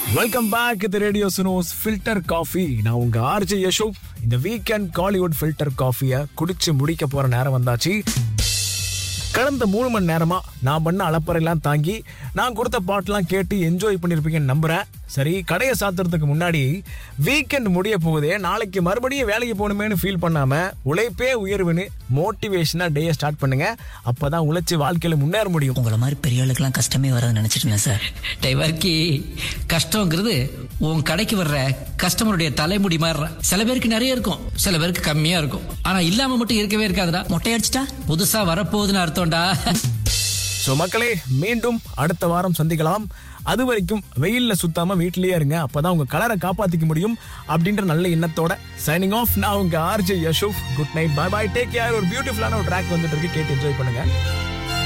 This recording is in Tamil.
வெல்கம் பேக் இது ரேடியோ சுனோஸ் ஃபில்டர் காஃபி நான் உங்க ஆர்ஜே யஷோப் இந்த வீக்கெண்ட் காலிவுட் ஃபில்டர் காஃபியை குடிச்சு முடிக்க போற நேரம் வந்தாச்சு கடந்த மூணு மணி நேரமா நான் பண்ண அலப்பறையெல்லாம் தாங்கி நான் கொடுத்த பாட்டெல்லாம் கேட்டு என்ஜாய் பண்ணியிருப்பீங்கன்னு நம்புறேன் சரி கடையை சாத்துறதுக்கு முன்னாடி வீக்கெண்ட் முடிய போகுதே நாளைக்கு மறுபடியும் வேலைக்கு போகணுமேனு ஃபீல் பண்ணாம உழைப்பே உயர்வுன்னு மோட்டிவேஷனா டேயை ஸ்டார்ட் பண்ணுங்க அப்பதான் உழைச்சு வாழ்க்கையில முன்னேற முடியும் உங்களை மாதிரி பெரிய ஆளுக்கெல்லாம் கஷ்டமே வராதுன்னு நினைச்சிட்டு இருந்தேன் சார் டைவர்க்கி கஷ்டங்கிறது உன் கடைக்கு வர்ற கஸ்டமருடைய தலைமுடி மாறுற சில பேருக்கு நிறைய இருக்கும் சில பேருக்கு கம்மியா இருக்கும் ஆனா இல்லாம மட்டும் இருக்கவே இருக்காதுடா மொட்டை அடிச்சிட்டா புதுசா வரப்போகுதுன்னு அர்த்தம்டா ஸோ மக்களே மீண்டும் அடுத்த வாரம் சந்திக்கலாம் அது வரைக்கும் வெயில்ல சுத்தாம வீட்டிலேயே இருங்க அப்பதான் உங்க கலரை காப்பாத்திக்க முடியும் அப்படின்ற நல்ல எண்ணத்தோட சைனிங் ஆஃப் நான் உங்க ஆர்ஜே யஷோப் good night bye bye take care ஒரு பியூட்டிஃபுல்லான ஒரு ட்ராக் வந்துட்டு இருக்கு கேட்டு என்ஜாய் பண்ணுங்க